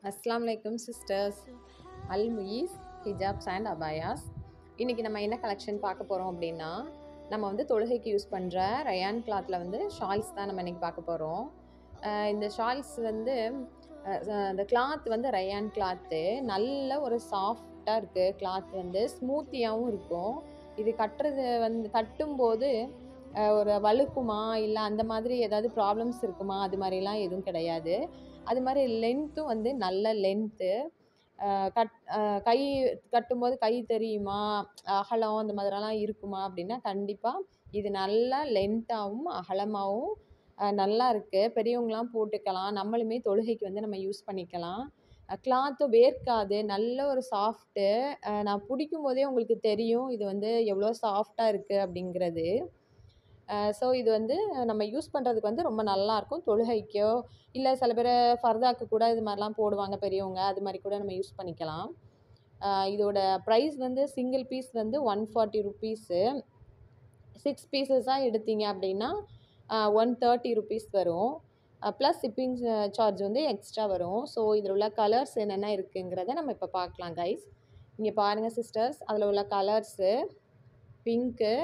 அஸ்ஸலாமு அலைக்கும் sisters Al Muees hijabs and abayas இன்றைக்கி நம்ம என்ன கலெக்ஷன் பார்க்க போகிறோம் அப்படின்னா நம்ம வந்து தொழுகைக்கு யூஸ் பண்ணுற ரயான் கிளாத்தில் வந்து ஷால்ஸ் தான் நம்ம இன்றைக்கி பார்க்க போகிறோம் இந்த ஷால்ஸ் வந்து அஹ், அந்த கிளாத் வந்து ரயான் கிளாத்து நல்ல ஒரு சாஃப்டாக இருக்குது கிளாத் வந்து ஸ்மூத்தியாகவும் இருக்கும் இது கட்டுறது வந்து கட்டும்போது அஹ், ஒரு வழுக்குமா இல்லை அந்த மாதிரி ஏதாவது ப்ராப்ளம்ஸ் இருக்குமா அது மாதிரிலாம் எதுவும் கிடையாது அது மாதிரி லென்த்தும் வந்து நல்ல லென்த்து கட் அஹ் கை கட்டும்போது கை தெரியுமா அகலம் அந்த மாதிரிலாம் இருக்குமா அப்படின்னா கண்டிப்பாக இது நல்லா லென்த்தாகவும் அகலமாகவும் அஹ் நல்லா இருக்குது பெரியவங்களாம் போட்டுக்கலாம் நம்மளுமே தொழுகைக்கு வந்து நம்ம யூஸ் பண்ணிக்கலாம் கிளாத்தும் வேர்க்காது நல்ல ஒரு சாஃப்ட்டு நான் பிடிக்கும் போதே உங்களுக்கு தெரியும் இது வந்து எவ்வளோ சாஃப்டாக இருக்குது அப்படிங்கிறது ஸோ இது வந்து நம்ம யூஸ் பண்ணுறதுக்கு வந்து ரொம்ப நல்லாயிருக்கும் தொழுகைக்கோ இல்லை சில பேர் ஃபர்தாக்கு கூட இது மாதிரிலாம் போடுவாங்க பெரியவங்க அது மாதிரி கூட நம்ம யூஸ் பண்ணிக்கலாம் அஹ் இதோட ப்ரைஸ் வந்து சிங்கிள் பீஸ் வந்து ஒன் ஃபார்ட்டி ருப்பீஸு சிக்ஸ் பீசஸாக எடுத்தீங்க அப்படின்னா ஒன் தேர்ட்டி ருபீஸ் வரும் ப்ளஸ் ஷிப்பிங் சார்ஜ் வந்து எக்ஸ்ட்ரா வரும் ஸோ இதில் உள்ள கலர்ஸ் என்னென்ன இருக்குங்கிறத நம்ம இப்போ பார்க்கலாம் கைஸ் இங்கே பாருங்கள் சிஸ்டர்ஸ் அதில் உள்ள கலர்ஸு பிங்க்கு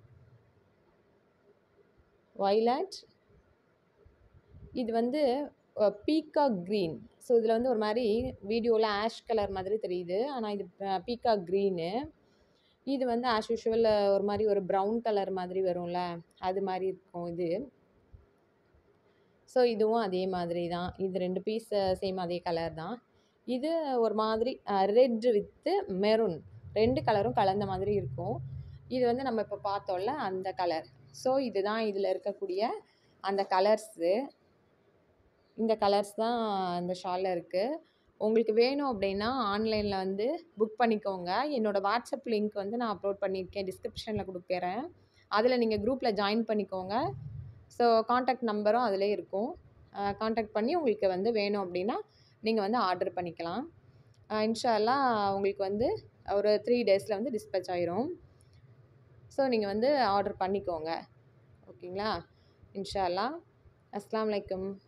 வைலட் இது வந்து பீகாக் க்ரீன் ஸோ இதில் வந்து ஒரு மாதிரி வீடியோவில் ஆஷ் கலர் மாதிரி தெரியுது ஆனால் இது பீகாக் க்ரீனு இது வந்து ஆஸ் யூஷுவல் ஒரு மாதிரி ஒரு ப்ரௌன் கலர் மாதிரி வரும்ல அது மாதிரி இருக்கும் இது ஸோ இதுவும் அதே மாதிரி தான் இது ரெண்டு பீஸ் சேம் அதே கலர் தான் இது ஒரு மாதிரி ரெட் வித்து மெரூன் ரெண்டு கலரும் கலந்த மாதிரி இருக்கும் இது வந்து நம்ம இப்போ பார்த்தோம்ல அந்த கலர் ஸோ இதுதான் இதில் இருக்கக்கூடிய அந்த கலர்ஸு இந்த கலர்ஸ் தான் இந்த ஷாலில் இருக்குது உங்களுக்கு வேணும் அப்படின்னா ஆன்லைனில் வந்து புக் பண்ணிக்கோங்க என்னோடய வாட்ஸ்அப் லிங்க் வந்து நான் அப்லோட் பண்ணியிருக்கேன் டிஸ்கிரிப்ஷனில் கொடுக்குறேன் அதில் நீங்கள் குரூப்பில் ஜாயின் பண்ணிக்கோங்க ஸோ காண்டாக்ட் நம்பரும் அதிலே இருக்கும் காண்டாக்ட் பண்ணி உங்களுக்கு வந்து வேணும் அப்படின்னா நீங்கள் வந்து ஆர்டர் பண்ணிக்கலாம் இன்ஷால்லா உங்களுக்கு வந்து ஒரு த்ரீ டேஸில் வந்து டிஸ்பேச் ஆயிரும் ஸோ நீங்கள் வந்து ஆர்டர் பண்ணிக்கோங்க ஓகேங்களா இன்ஷா அல்லாஹ் அஸ்ஸலாமு அலைக்கும்